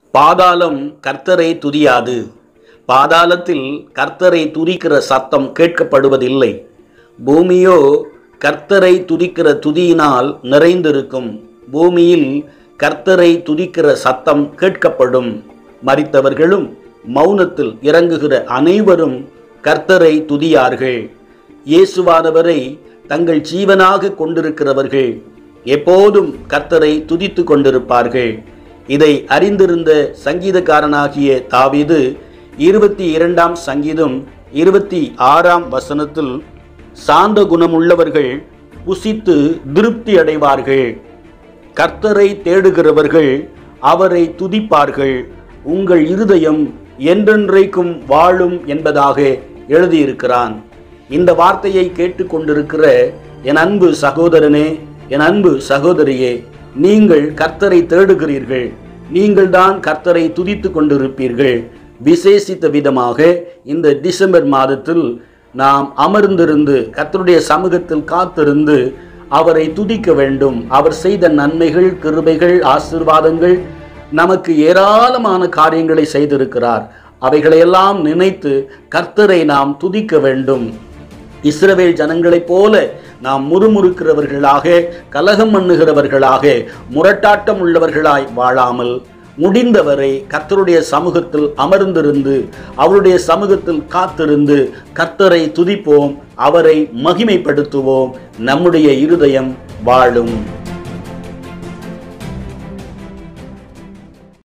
பாதாளம் கர்த்தரை துதியாது பாதாளத்தில் கர்த்தரை துதிக்கிற சத்தம் கேட்கப்படுவதில்லை பூமியோ கர்த்தரை துதிக்கிற துதியினால் நிறைந்திருக்கும் பூமியில் கர்த்தரை துதிக்கிற சத்தம் கேட்கப்படும் மரித்தவர்களும் மௌனத்தில் இறங்குகிற அனைவரும் கர்த்தரை துதியார்கள் இயேசுவானவரை தங்கள் ஜீவனாக கொண்டிருக்கிறவர்கள் எப்போதும் கர்த்தரை துதித்து கொண்டிருப்பார்கள் இதை அறிந்திருந்த சங்கீதக்காரனாகிய தாவீது இருபத்தி இரண்டாம் சங்கீதம் இருபத்தி ஆறாம் வசனத்தில் சாந்த குணமுள்ளவர்கள் புசித்து திருப்தி அடைவார்கள் கர்த்தரை தேடுகிறவர்கள் அவரை துதிப்பார்கள் உங்கள் இருதயம் என்றென்றைக்கும் வாழும் என்பதாக எழுதியிருக்கிறான் இந்த வார்த்தையை கேட்டுக்கொண்டிருக்கிற என் அன்பு சகோதரனே என் அன்பு சகோதரியே நீங்கள் கர்த்தரை தேடுகிறீர்கள் நீங்கள்தான் கர்த்தரை துதித்து கொண்டிருப்பீர்கள் விசேஷித்த விதமாக இந்த டிசம்பர் மாதத்தில் நாம் அமர்ந்திருந்து கர்த்தருடைய சமூகத்தில் காத்திருந்து அவரை துதிக்க வேண்டும் அவர் செய்த நன்மைகள் கிருபைகள் ஆசீர்வாதங்கள் நமக்கு ஏராளமான காரியங்களை செய்திருக்கிறார் அவைகளையெல்லாம் நினைத்து கர்த்தரை நாம் துதிக்க வேண்டும் இஸ்ரவேல் ஜனங்களைப் போல நாம் முறுமுறுக்கிறவர்களாக கலகம் பண்ணுகிறவர்களாக முரட்டாட்டம் உள்ளவர்களாய் வாழாமல் முடிந்தவரை கர்த்தருடைய சமூகத்தில் அமர்ந்திருந்து அவருடைய சமூகத்தில் காத்திருந்து கர்த்தரை துதிப்போம் அவரை மகிமைப்படுத்துவோம் நம்முடைய இருதயம் வாழும்